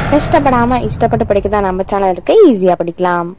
கஷ்டப்படாம இஷ்டப்பட்டு படிக்க தான் நம்ம சேனல் இருக்கு ஈஸியா படிக்கலாம்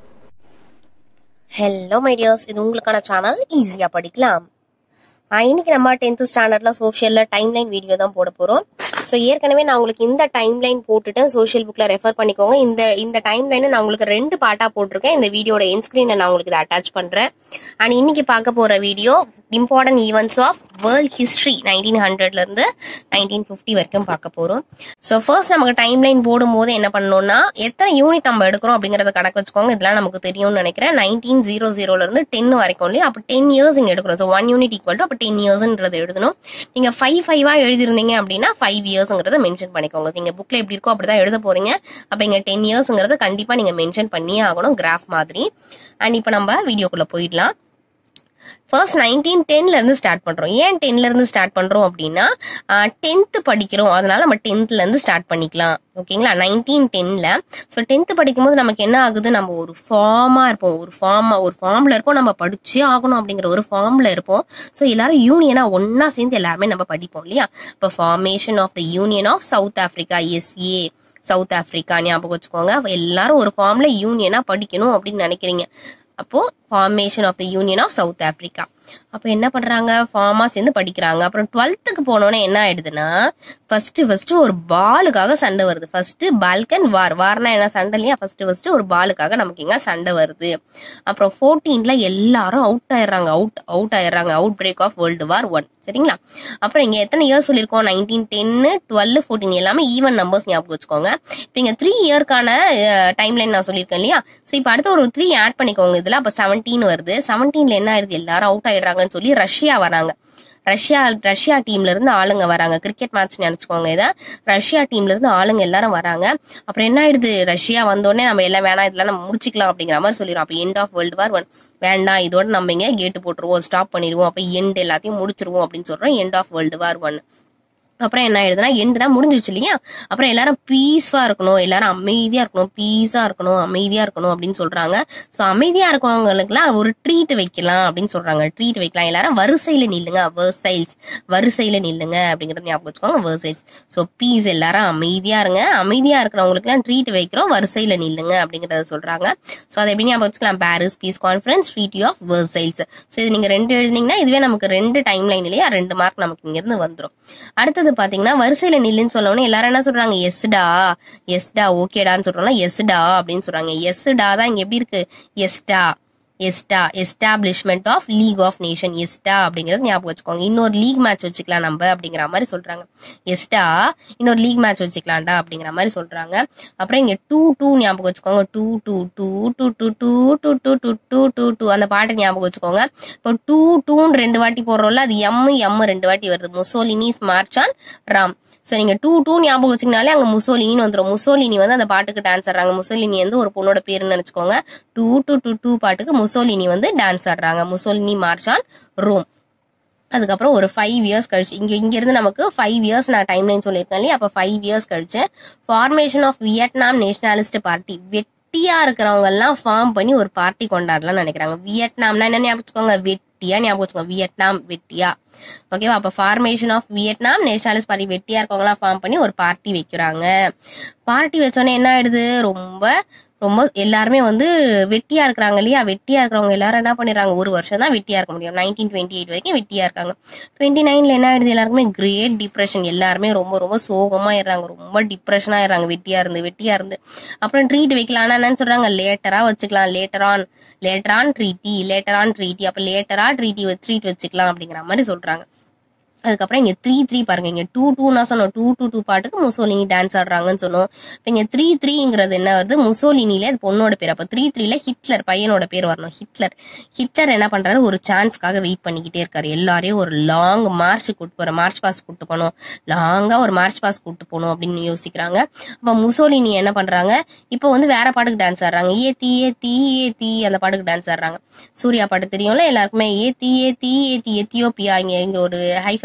ஹலோ மைடியர்ஸ் இது உங்களுக்கான சேனல் ஈஸியாக படிக்கலாம் ஆஹ் இன்னைக்கு நம்ம டென்த் ஸ்டாண்டர்ட்ல சோஷியல்ல டைம்லைன் வீடியோ தான் போட போறோம் ஸோ ஏற்கனவே நான் உங்களுக்கு இந்த டைம்லைன் போட்டுட்டு சோஷியல் புக்ல ரெஃபர் பண்ணிக்கோங்க இந்த இந்த டைம்லைனை நான் உங்களுக்கு ரெண்டு பாட்டா போட்டிருக்கேன் இந்த வீடியோட என்ஸ்கிரீனை நான் உங்களுக்கு இதை அட்டாச் பண்றேன் அண்ட் இன்னைக்கு பார்க்க போற video important events of world history nineteen ஹண்ட்ரட்ல இருந்து நைன்டீன் ஃபிஃப்டி வரைக்கும் பார்க்க போறோம் ஸோ ஃபர்ஸ்ட் நமக்கு டைம்லைன் போடும்போது என்ன பண்ணணும்னா எத்தனை யூனிட் நம்ம எடுக்கிறோம் அப்படிங்கறத கணக்கு வச்சுக்கோங்க இதெல்லாம் நமக்கு தெரியும்னு நினைக்கிறேன் நைன்டீன் ஜீரோ ஜீரோல இருந்து டென் வரைக்கும் இல்லையா அப்போ டென் இயர்ஸ் இங்க எடுக்கிறோம் so one unit equal to அப்போ டென் இயர்ஸ்ன்றது எழுதணும் நீங்க ஃபைவ் ஃபைவா எழுதிருந்தீங்க அப்படின்னா ஃபைவ் இயர்ஸ்ங்கிறத மென்ஷன் பண்ணிக்கோங்க நீங்க புக்ல எப்படி இருக்கோ அப்படிதான் எழுத போறீங்க அப்போ இங்க டென் இயர்ஸ்ங்கிறத கண்டிப்பா நீங்க மென்ஷன் பண்ணியே ஆகணும் கிராஃப் மாதிரி அண்ட் இப்போ நம்ம வீடியோக்குள்ள போயிடலாம் ஃபர்ஸ்ட் நைன்டீன் டென்ல இருந்து ஸ்டார்ட் பண்றோம் ஏன் டென்ல இருந்து ஸ்டார்ட் பண்றோம் அப்படின்னா டென்த் படிக்கிறோம் அதனால நம்ம டென்த்ல இருந்து ஸ்டார்ட் பண்ணிக்கலாம் ஓகேங்களா நைன்டீன் டென்ல ஸோ டென்த் படிக்கும்போது நமக்கு என்ன ஆகுது நம்ம ஒரு ஃபார்மா இருப்போம் ஒரு ஃபார்மா ஒரு ஃபார்ம்ல இருப்போம் நம்ம படிச்சே ஆகணும் அப்படிங்கிற ஒரு ஃபார்ம்ல இருப்போம் ஸோ எல்லாரும் யூனியனா ஒன்னா சேர்ந்து எல்லாருமே நம்ம படிப்போம் இல்லையா இப்போ formation of the union of South Africa SA South Africa ஞாபகம் வச்சுக்கோங்க எல்லாரும் ஒரு ஃபார்ம்ல யூனியனா படிக்கணும் அப்படின்னு நினைக்கிறீங்க அப்போ formation of the union of South Africa அப்போ என்ன பண்றாங்க ஃபார்மா சேர்ந்து படிக்கிறாங்க அப்புறம் டுவெல்த்துக்கு போனோன்னே என்ன ஆயிடுதுன்னா ஃபர்ஸ்ட் ஃபர்ஸ்ட் ஒரு பாலுக்காக சண்டை வருது ஃபர்ஸ்ட் பால்கன் வார் வார்னா என்ன சண்டை இல்லையா ஃபர்ஸ்ட் ஃபர்ஸ்ட் ஒரு பாலுக்காக நமக்கு எங்க சண்டை வருது அப்புறம் ஃபோர்டீன்ல எல்லாரும் அவுட் ஆயிடுறாங்க அவுட் அவுட் ஆயிடுறாங்க out break of world war one சரிங்களா அப்புறம் இங்க எத்தனை இயர்ஸ் சொல்லியிருக்கோம் நைன்டீன் டென்னு டுவெல் ஃபோர்டீன் எல்லாமே ஈவன் நம்பர்ஸ் ஞாபகம் வச்சுக்கோங்க இப்போ இங்க த்ரீ இயர்க்கான டைம்லைன் நான் சொல்லியிருக்கேன் இல்லையா ஸோ இப்போ அடுத்து ஒரு த்ரீ ஆட் பண்ணிக்கோங்க இதுல அப்போ செவன்டீன் வருது செவன்டீன்ல என்ன ஆயிடுது எல்லாரும் அவுட் ஆயிடுறாங்கன்னு சொல்லி ரஷ்யா வராங்க ரஷ்யா ரஷ்யா டீம்ல இருந்து ஆளுங்க வராங்க கிரிக்கெட் மேட்ச் நினைச்சுக்கோங்க இதை ரஷ்யா டீம்ல இருந்து ஆளுங்க எல்லாரும் வராங்க அப்புறம் என்ன ஆயிடுது ரஷ்யா வந்தோடனே நம்ம எல்லாம் வேணாம் இதெல்லாம் நம்ம முடிச்சுக்கலாம் அப்படிங்கிற மாதிரி சொல்லிடுறோம் அப்போ end of world war one வேண்டாம் இதோட நம்ம இங்க கேட்டு போட்டுருவோம் ஸ்டாப் பண்ணிடுவோம் அப்போ எண்ட் எல்லாத்தையும் முடிச்சிருவோம் அப்படின்னு சொல்றோம் end of world war one அப்புறம் என்ன ஆயிடுதுன்னா எண்டுனா முடிஞ்சிருச்சு இல்லையா அப்புறம் எல்லாரும் பீஸ்ஃபா இருக்கணும் எல்லாரும் அமைதியா இருக்கணும் பீஸா இருக்கணும் அமைதியா இருக்கணும் அப்படின்னு சொல்றாங்க ஸோ அமைதியா இருக்கவங்களுக்குலாம் ஒரு ட்ரீட் வைக்கலாம் அப்படின்னு சொல்றாங்க ட்ரீட் வைக்கலாம் எல்லாரும் வரிசையில நில்லுங்க வர்சைல்ஸ் வரிசையில நில்லுங்க அப்படிங்கறது ஞாபகம் வச்சுக்கோங்க வர்சைல்ஸ் ஸோ பீஸ் எல்லாரும் அமைதியா இருங்க அமைதியா இருக்கிறவங்களுக்குலாம் ட்ரீட் வைக்கிறோம் வரிசையில நில்லுங்க அப்படிங்கறத சொல்றாங்க ஸோ அதை எப்படி ஞாபகம் வச்சுக்கலாம் Paris peace conference treaty of Versailles so இது நீங்க ரெண்டு எழுதினீங்கன்னா இதுவே நமக்கு ரெண்டு டைம் லைன் இல்லையா ரெண்டு மார்க் நமக்கு இங்க இருந்து வந்துடும் அடுத்தது பாத்தீங்கன்னா வரிசையில நில்லுன்னு சொல்லவுடனே எல்லாரும் என்ன சொல்றாங்க எஸ்டா எஸ்டா ஓகேடான்னு சொல்றோம்னா எஸ்டா அப்படின்னு சொல்றாங்க எஸ்டா தான் இங்க எப்படி இருக்கு esta esta establishment of league of nation esta அப்படிங்கறது ஞாபகம் வச்சுக்கோங்க இன்னொரு லீக் மேட்ச் வச்சுக்கலாம் நம்ம அப்படிங்கிற மாதிரி சொல்றாங்க எஸ்டா இன்னொரு லீக் மேட்ச் வச்சுக்கலாம்டா அப்படிங்கிற மாதிரி சொல்றாங்க அப்புறம் இங்க டூ டூ ஞாபகம் வச்சுக்கோங்க two two two two two two two two two two two two அந்த பாட்டை ஞாபகம் வச்சுக்கோங்க இப்போ டூ டூன்னு ரெண்டு வாட்டி போடுறோம்ல அது எம் எம் ரெண்டு வாட்டி வருது Mussolini's march on Rome so நீங்க டூ டூ ஞாபகம் வச்சுக்கினாலே அங்க முசோலினின்னு வந்துடும் முசோலினி வந்து அந்த பாட்டுக்கு டான்ஸ் ஆடுறாங்க முசோலினி வந்து ஒரு பொண்ணோட பேருன்னு நினைச்சுக்கோங்க டூ டூ டூ டூ பாட்டுக்கு முசோலினி வந்து டான்ஸ் ஆடுறாங்க முசோலினி மார்ச் ஆன் ரோம் அதுக்கப்புறம் ஒரு ஃபைவ் இயர்ஸ் கழிச்சு இங்க இங்க இருந்து நமக்கு ஃபைவ் இயர்ஸ் நான் டைம் லைன் சொல்லியிருக்கேன் இல்லையா அப்ப ஃபைவ் இயர்ஸ் கழிச்சு formation of Vietnam nationalist party வெட்டியா இருக்கிறவங்க எல்லாம் ஃபார்ம் பண்ணி ஒரு பார்ட்டி கொண்டாடலாம்னு நினைக்கிறாங்க வியட்நாம்னா என்ன ஞாபகம் வச்சுக்கோங்க வெட்டியா ஞாபகம் வச்சுக்கோங்க வியட்நாம் வெட்டியா ஓகேவா அப்ப formation of Vietnam nationalist party வெட்டியா இருக்கவங்கலாம் ஃபார்ம் பண்ணி ஒரு பார்ட்டி வைக்கிறாங்க பார்ட்டி வச்சோன்னே என்ன ஆயிடுது ரொம்ப ரொம்ப எல்லாருமே வந்து வெட்டியா இருக்கிறாங்க இல்லையா வெட்டியா இருக்கிறவங்க எல்லாரும் என்ன பண்ணிடுறாங்க ஒரு வருஷம் தான் வெட்டியா இருக்க முடியும் நைன்டீன் டுவெண்ட்டி எயிட் வரைக்கும் வெட்டியா இருக்காங்க டுவெண்ட்டி நைன்ல என்ன ஆயிடுது எல்லாருக்குமே கிரேட் டிப்ரெஷன் எல்லாருமே ரொம்ப ரொம்ப சோகமா ஆயிடுறாங்க ரொம்ப டிப்ரெஷனா ஆயிடுறாங்க வெட்டியா இருந்து வெட்டியா இருந்து அப்புறம் ட்ரீட் வைக்கலாம் ஆனா என்னன்னு சொல்றாங்க லேட்டரா வச்சுக்கலாம் later on later on treaty later on treaty அப்ப லேட்டரா ட்ரீட்டி ட்ரீட் வச்சுக்கலாம் அப்படிங்கிற மாதிரி சொல்றாங்க அதுக்கப்புறம் இங்க த்ரீ த்ரீ பாருங்க இங்க டூ டூனா சொன்னோம் டூ டூ டூ பாட்டுக்கு முசோலினி டான்ஸ் ஆடுறாங்கன்னு சொன்னோம் இப்போ இங்க த்ரீ த்ரீங்கிறது என்ன வருது முசோலினில அது பொண்ணோட பேர் அப்ப த்ரீ த்ரீல ஹிட்லர் பையனோட பேர் வரணும் ஹிட்லர் ஹிட்லர் என்ன பண்றாரு ஒரு சான்ஸ்க்காக வெயிட் பண்ணிக்கிட்டே இருக்காரு எல்லாரையும் ஒரு லாங் மார்ச் கூட்டு போற மார்ச் பாஸ் கூட்டு போகணும் லாங்கா ஒரு மார்ச் பாஸ் கூட்டு போகணும் அப்படின்னு யோசிக்கிறாங்க அப்ப முசோலினி என்ன பண்றாங்க இப்போ வந்து வேற பாட்டுக்கு டான்ஸ் ஆடுறாங்க ஏ தீ ஏ தீ ஏ தீ அந்த பாட்டுக்கு டான்ஸ் ஆடுறாங்க சூர்யா பாட்டு தெரியும்ல எல்லாருக்குமே ஏ தீ ஏ தீ ஏ தீ எத்தியோப்பியா இங்க இங்க ஒரு ஹைஃபன்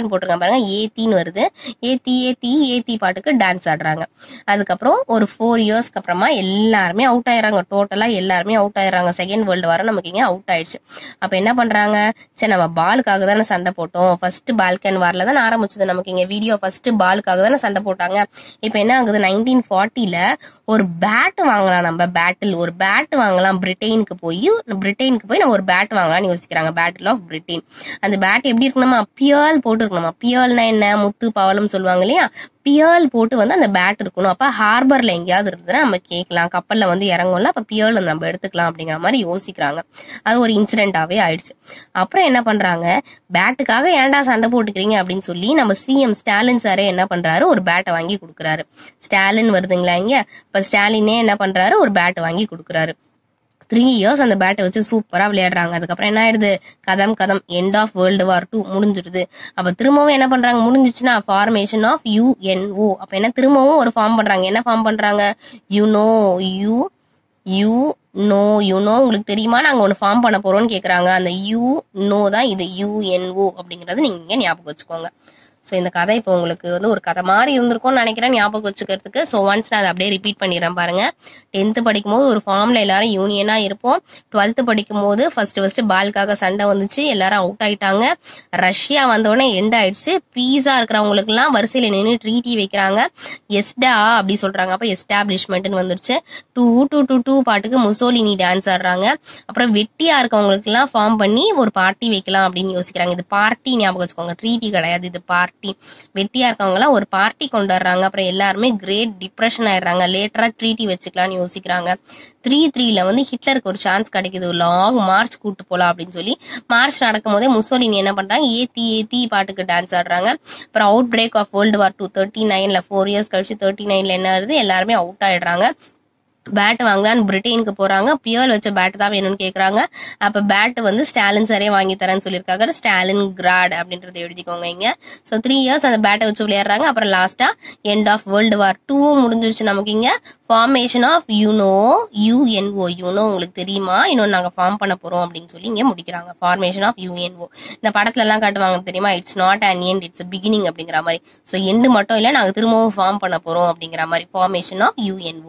பாட்டுன்னு போட்டிருக்காங்க பாருங்க ஏத்தின்னு வருது ஏத்தி ஏத்தி ஏத்தி பாட்டுக்கு டான்ஸ் ஆடுறாங்க அதுக்கப்புறம் ஒரு ஃபோர் இயர்ஸ்க்கு அப்புறமா எல்லாருமே அவுட் ஆயிடுறாங்க டோட்டலா எல்லாருமே அவுட் ஆயிடுறாங்க செகண்ட் வேர்ல்டு வர நமக்கு இங்க அவுட் ஆயிடுச்சு அப்ப என்ன பண்றாங்க சரி நம்ம பாலுக்காக தானே சண்டை போட்டோம் ஃபர்ஸ்ட் பால்கன் வார்ல தானே ஆரம்பிச்சது நமக்கு இங்க வீடியோ ஃபர்ஸ்ட் பாலுக்காக தானே சண்டை போட்டாங்க இப்ப என்ன ஆகுது நைன்டீன் ஃபார்ட்டில ஒரு பேட் வாங்கலாம் நம்ம பேட்டில் ஒரு பேட் வாங்கலாம் பிரிட்டனுக்கு போய் பிரிட்டனுக்கு போய் நம்ம ஒரு பேட் வாங்கலாம்னு யோசிக்கிறாங்க பேட்டில் ஆஃப் பிரிட்டன் அந்த பேட் எப்படி இருக்கணுமா பியல் போட்டு இருக்கணுமா பியல்னா என்ன முத்து பவளம் சொல்லுவாங்க இல்லையா பியல் போட்டு வந்து அந்த பேட் இருக்கணும் அப்ப ஹார்பர்ல எங்கேயாவது இருந்ததுன்னா நம்ம கேட்கலாம் கப்பல்ல வந்து இறங்கும்ல அப்ப பியல் நம்ம எடுத்துக்கலாம் அப்படிங்கிற மாதிரி யோசிக்கிறாங்க அது ஒரு இன்சிடென்டாவே ஆயிடுச்சு அப்புறம் என்ன பண்றாங்க பேட்டுக்காக ஏன்டா சண்டை போட்டுக்கிறீங்க அப்படின்னு சொல்லி நம்ம சிஎம் ஸ்டாலின் சாரே என்ன பண்றாரு ஒரு பேட்டை வாங்கி கொடுக்குறாரு ஸ்டாலின் வருதுங்களா இங்க இப்ப ஸ்டாலினே என்ன பண்றாரு ஒரு பேட் வாங்கி கொடுக்குறாரு த்ரீ இயர்ஸ் அந்த பேட்டை வச்சு சூப்பரா விளையாடுறாங்க அதுக்கப்புறம் என்ன ஆயிடுது கதம் கதம் end of world war two முடிஞ்சிடுது அப்ப திரும்பவும் என்ன பண்றாங்க முடிஞ்சிச்சுன்னா ஃபார்மேஷன் ஆஃப் யூஎன்ஓ அப்ப என்ன திரும்பவும் ஒரு ஃபார்ம் பண்றாங்க என்ன ஃபார்ம் பண்றாங்க UNO U U N O UNO உங்களுக்கு தெரியுமா நாங்க ஒன்று ஃபார்ம் பண்ண போறோம்னு கேக்குறாங்க அந்த யூ நோ தான் இது யூஎன்ஓ அப்படிங்கறது நீங்க இங்க ஞாபகம் வச்சுக்கோங்க ஸோ இந்த கதை இப்போ உங்களுக்கு வந்து ஒரு கதை மாதிரி இருந்திருக்கும்னு நினைக்கிறேன் ஞாபகம் வச்சுக்கிறதுக்கு ஸோ ஒன்ஸ் நான் அதை அப்படியே ரிப்பீட் பண்ணிடுறேன் பாருங்க டென்த்து படிக்கும் போது ஒரு ஃபார்ம்ல எல்லாரும் யூனியனா இருப்போம் டுவெல்த்து படிக்கும் போது ஃபர்ஸ்ட் ஃபர்ஸ்ட் பால்காக சண்டை வந்துச்சு எல்லாரும் அவுட் ஆயிட்டாங்க ரஷ்யா வந்தோடனே எண்ட் ஆயிடுச்சு பீஸா இருக்கிறவங்களுக்குலாம் வரிசையில நின்று ட்ரீட்டி வைக்கிறாங்க எஸ்டா அப்படி சொல்றாங்க அப்ப எஸ்டாப்ளிஷ்மெண்ட்னு வந்துருச்சு டூ டூ டூ டூ பாட்டுக்கு முசோலினி டான்ஸ் ஆடுறாங்க அப்புறம் வெட்டியா இருக்கவங்களுக்கு எல்லாம் ஃபார்ம் பண்ணி ஒரு பார்ட்டி வைக்கலாம் அப்படின்னு யோசிக்கிறாங்க இது பார்ட்டி ஞாபகம் வச்சுக்கோங்க ட்ரீட்டி கிடையாது இது பார்ட்டி வெட்டியா இருக்கவங்க எல்லாம் ஒரு பார்ட்டி கொண்டு வர்றாங்க அப்புறம் எல்லாருமே கிரேட் டிப்ரெஷன் ஆயிடுறாங்க லேட்டரா ட்ரீட்டி வச்சுக்கலாம்னு யோசிக்கிறாங்க த்ரீ த்ரீல வந்து ஹிட்லருக்கு ஒரு சான்ஸ் கிடைக்குது லாங் மார்ச் கூட்டு போலாம் அப்படின்னு சொல்லி மார்ச் நடக்கும் போதே முசோலினி என்ன பண்றாங்க ஏத்தி ஏத்தி பாட்டுக்கு டான்ஸ் ஆடுறாங்க அப்புறம் out break of world war two thirty நைன்ல ஃபோர் இயர்ஸ் கழிச்சு தேர்ட்டி நைன்ல என்ன ஆகுது எல்லாருமே அவுட் ஆயிடுறாங்க பேட் வாங்கலான்னு பிரிட்டனுக்கு போறாங்க பியல் வச்ச பேட் தான் வேணும்னு கேக்குறாங்க அப்ப பேட் வந்து ஸ்டாலின் சாரே வாங்கி தரேன்னு சொல்லியிருக்காங்க ஸ்டாலின் கிராட் அப்படின்றத எழுதிக்கோங்க இங்க ஸோ த்ரீ இயர்ஸ் அந்த பேட்டை வச்சு விளையாடுறாங்க அப்புறம் லாஸ்டா எண்ட் ஆஃப் வேர்ல்டு வார் டூவும் முடிஞ்சிருச்சு நமக்கு இங்க formation of UNO U N O UNO உங்களுக்கு தெரியுமா இன்னொன்று நாங்க ஃபார்ம் பண்ண போறோம் அப்படின்னு சொல்லி இங்க முடிக்கிறாங்க ஃபார்மேஷன் ஆஃப் யூஎன்ஓ இந்த படத்துல எல்லாம் காட்டுவாங்க தெரியுமா it's not an end it's beginning அப்படிங்கிற மாதிரி ஸோ எண்டு மட்டும் இல்லை நாங்க திரும்பவும் ஃபார்ம் பண்ண போறோம் அப்படிங்கிற மாதிரி ஃபார்மேஷன் ஆஃப் யூஎன்ஓ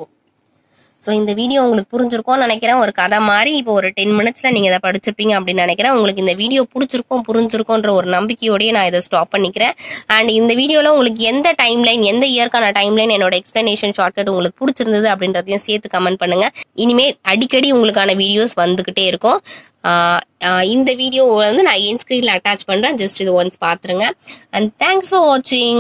ஸோ இந்த வீடியோ உங்களுக்கு புரிஞ்சிருக்கும்னு நினைக்கிறேன் ஒரு கதை மாதிரி இப்போ ஒரு டென் மினிட்ஸ்ல நீங்க இதை படிச்சிருப்பீங்க அப்படின்னு நினைக்கிறேன் உங்களுக்கு இந்த வீடியோ பிடிச்சிருக்கும் புரிஞ்சிருக்கும்ன்ற ஒரு நம்பிக்கையோடய நான் இதை ஸ்டாப் பண்ணிக்கிறேன் அண்ட் இந்த வீடியோல உங்களுக்கு எந்த டைம் லைன் எந்த இயற்கான டைம் லைன் என்னோட எக்ஸ்பிளனேஷன் ஷார்ட்கட் உங்களுக்கு பிடிச்சிருந்தது அப்படின்றதையும் சேர்த்து கமெண்ட் பண்ணுங்க இனிமேல் அடிக்கடி உங்களுக்கான வீடியோஸ் வந்துகிட்டே இருக்கும் ஆஹ் ஆஹ் இந்த வீடியோ வந்து நான் என் ஸ்க்ரீன்ல அட்டாச் பண்றேன் ஜஸ்ட் இது ஒன்ஸ் பாத்துருங்க அண்ட் தேங்க்ஸ் ஃபார் வாட்சிங்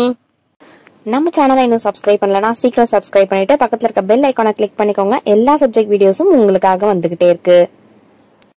நம்ம சேனலை இன்னும் சப்ஸ்கிரைப் பண்ணலனா சீக்கிரம் சப்ஸ்கிரைப் பண்ணிட்டு பக்கத்துல இருக்க பெல் ஐக்கானை கிளிக் பண்ணிக்கோங்க எல்லா சப்ஜெக்ட் வீடியோஸும் உங்களுக்காக வந்துகிட்டே இருக்கு